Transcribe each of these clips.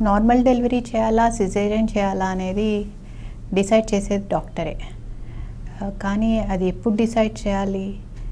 normal delivery చేయాలా caesarean చేయాలా అనేది డిసైడ్ చేసేది డాక్టరే ఆ, కానీ అది ఎప్పుడు డిసైడ్ చేయాలి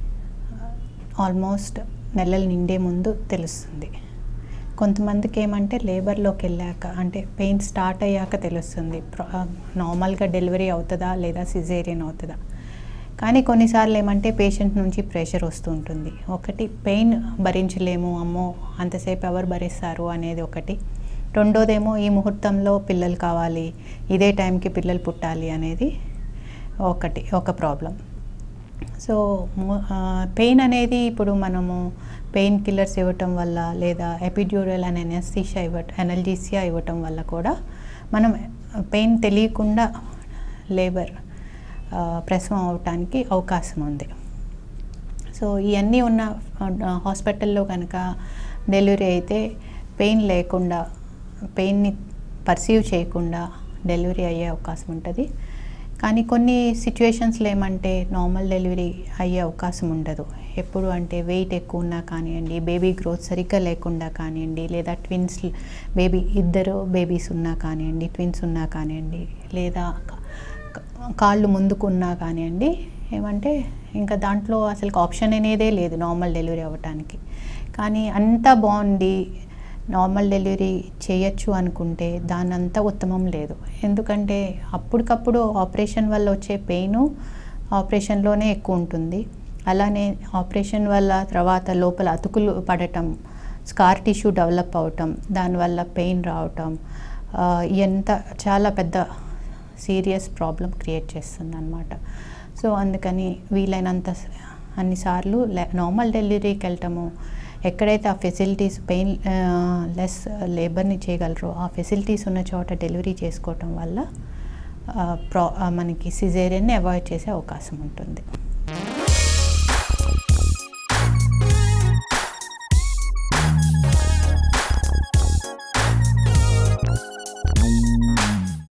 ఆల్మోస్ట్ నెలలు నిండే ముందు తెలుస్తుంది కొంతమందికి ఏమంటే లేబర్లోకి వెళ్ళాక అంటే పెయిన్ స్టార్ట్ అయ్యాక తెలుస్తుంది ప్ర- ఆ, నార్మల్గా డెలివరీ అవుతుందా లేదా సిజేరియన్ అవుతుందా కానీ కొన్నిసార్లు ఏమంటే పేషెంట్ నుంచి ప్రెషర్ వస్తూ ఉంటుంది ఒకటి పెయిన్ భరించలేము అమ్మో అంతసేపు ఎవరు భరిస్తారు అనేది ఒకటి రెండోదేమో ఈ ముహూర్తంలో పిల్లలు కావాలి ఇదే టైంకి పిల్లలు పుట్టాలి అనేది ఒకటి ఒక ప్రాబ్లం సో పెయిన్ అనేది ఇప్పుడు మనము పెయిన్ కిల్లర్స్ ఇవ్వటం వల్ల లేదా ఎపిడ్యూరల్ అనే ఎనస్థీషియా ఇవ్వటం ఎనల్జీసియా ఇవ్వటం వల్ల కూడా మనం పెయిన్ తెలియకుండా లేబర్ ప్రసవం అవటానికి అవకాశం ఉంది సో ఇవన్నీ ఉన్న హాస్పిటల్లో కనుక డెలివరీ అయితే పెయిన్ లేకుండా పెయిన్ని పర్సీవ్ చేయకుండా డెలివరీ అయ్యే అవకాశం ఉంటుంది కానీ కొన్ని సిచ్యువేషన్స్లో ఏమంటే నార్మల్ డెలివరీ అయ్యే అవకాశం ఉండదు ఎప్పుడు అంటే వెయిట్ ఎక్కువ ఉన్నా కానివ్వండి బేబీ గ్రోత్ సరిగ్గా లేకుండా కానివ్వండి లేదా ట్విన్స్ బేబీ ఇద్దరు బేబీస్ ఉన్నా కానివ్వండి ట్విన్స్ ఉన్నా కానివ్వండి లేదా కా- కాళ్ళు ముందుకు ఉన్నా కానివ్వండి ఏమంటే ఇంకా దాంట్లో అసలు ఆప్షన్ అనేదే లేదు నార్మల్ డెలివరీ అవ్వటానికి కానీ అంతా బాగుంది నార్మల్ డెలివరీ చేయొచ్చు అనుకుంటే దాని అంతా ఉత్తమం లేదు ఎందుకంటే అప్పటికప్పుడు ఆపరేషన్ వల్ల వచ్చే పెయిన్ ఆపరేషన్లోనే ఎక్కువ ఉంటుంది అలానే ఆపరేషన్ వల్ల తర్వాత లోపల అతుకులు పడటం స్కార్ టిష్యూ డెవలప్ అవటం దానివల్ల పెయిన్ రావటం ఆ, ఎంత చాలా పెద్ద సీరియస్ ప్రాబ్లం క్రియేట్ చేస్తుంది అనమాట సో అందుకని వీలైనంత స- అన్నిసార్లు నార్మల్ డెలివరీకి వెళ్ళటము ఎక్కడైతే ఆ ఫెసిలిటీస్ పెయిన్ లెస్ లేబర్ని చేయగలరో ఆ ఫెసిలిటీస్ ఉన్న చోట డెలివరీ చేసుకోవటం వల్ల ఆ, ప్రా ఆ, మనకి సిజేరియన్ని అవాయిడ్ చేసే అవకాశం ఉంటుంది